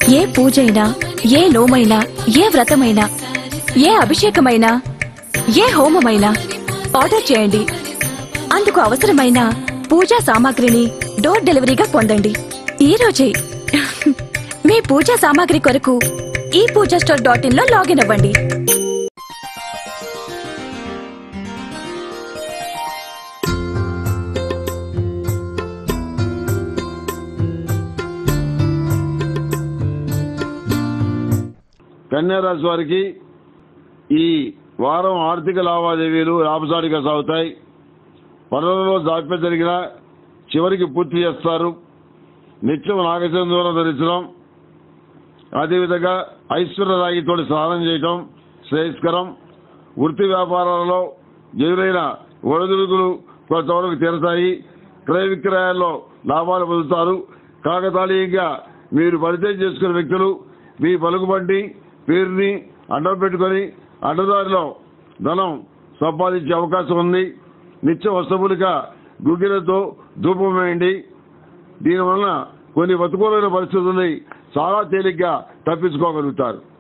ఏ పూజైనా ఏ నోమైనా ఏ వ్రతమైనా ఏ అభిషేకమైనా ఏ హోమమైనా ఆర్డర్ చేయండి అందుకు అవసరమైన పూజా సామాగ్రిని డోర్ డెలివరీగా పొందండి ఈ రోజే మీ పూజా సామాగ్రి కొరకు ఈ పూజా స్టోర్ డాట్ ఇన్ లో లాగిన్ అవ్వండి కన్యా రాశి వారికి ఈ వారం ఆర్థిక లావాదేవీలు లాభసాటిగా సాగుతాయి పనులలో జాప్యం జరిగిన చివరికి పూర్తి చేస్తారు నిత్యం నాగచంద్రం ధరించడం అదేవిధంగా ఐశ్వర్య రాగితోటి స్నానం చేయటం శ్రేయస్కరం వృత్తి వ్యాపారాలలో ఎదురైన ఒడిదుడుకులు కొంతవరకు తీరతాయి క్రయ విక్రయాల్లో లాభాలు పొందుతారు కాకతాళీయంగా మీరు పరిచయం చేసుకున్న వ్యక్తులు మీ పలుకుబండి పేరుని అడ్డం పెట్టుకొని అడ్డదారిలో ధనం సంపాదించే అవకాశం ఉంది నిత్య వస్తువులుగా గుగ్గిలతో ధూపం వేయండి దీనివలన కొన్ని ప్రతికూలమైన పరిస్థితుల్ని చాలా తేలిగ్గా తప్పించుకోగలుగుతారు